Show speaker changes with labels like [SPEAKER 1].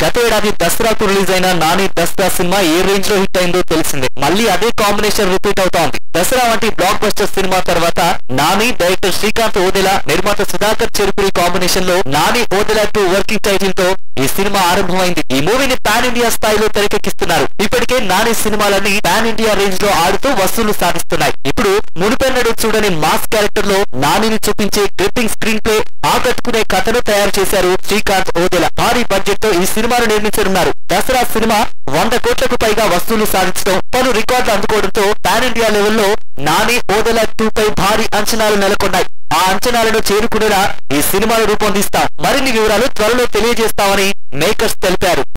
[SPEAKER 1] గత ఏడాది దసరాకు రిలీజ్ అయిన నాని దసరా సినిమా ఏ రేంజ్ లో హిట్ అయిందో తెలిసిందే మళ్ళీ అదే కాంబినేషన్ రిపీట్ అవుతోంది దసరా వంటి బ్లాక్ బస్టర్ సినిమా తర్వాత నాని డైరెక్టర్ శ్రీకాంత్ ఓదెల నిర్మాత సుధాకర్ చెరుపురి కాంబినేషన్ లో Nani Odela two working title తో ఈ సినిమా ఆరంభమైంది ఈ మూవీని పాన్ ఇండియా స్థాయిలో తెరకెక్కిస్తున్నారు ఇప్పటికే నాని సినిమాలన్నీ పాన్ ఇండియా రేంజ్ లో ఆడుతూ వసూలు సాధిస్తున్నాయి ఇప్పుడు మునుపెన్నడూ చూడని మాస్ క్యారెక్టర్ లో నానిని చూపించే గ్రిప్పింగ్ స్క్రీన్ ప్లే ఆకట్టుకునే కథను తయారు చేశారు శ్రీకాంత్ ఓదెల భారీ బడ్జెట్ తో ఈ సినిమాను నిర్మించనున్నారు దసరా సినిమా వంద కోట్లకు పైగా వసూలు సాధించడం పలు రికార్డులు అందుకోవడంతో పాన్ ఇండియా లెవెల్లో నాని ఓదెల టూ పై భారీ అంచనాలు నెలకొన్నాయి ఆ అంచనాలను చేరుకునేలా ఈ సినిమాను రూపొందిస్తాం మరిన్ని వివరాలు త్వరలో తెలియజేస్తామని మేకర్స్ తెలిపారు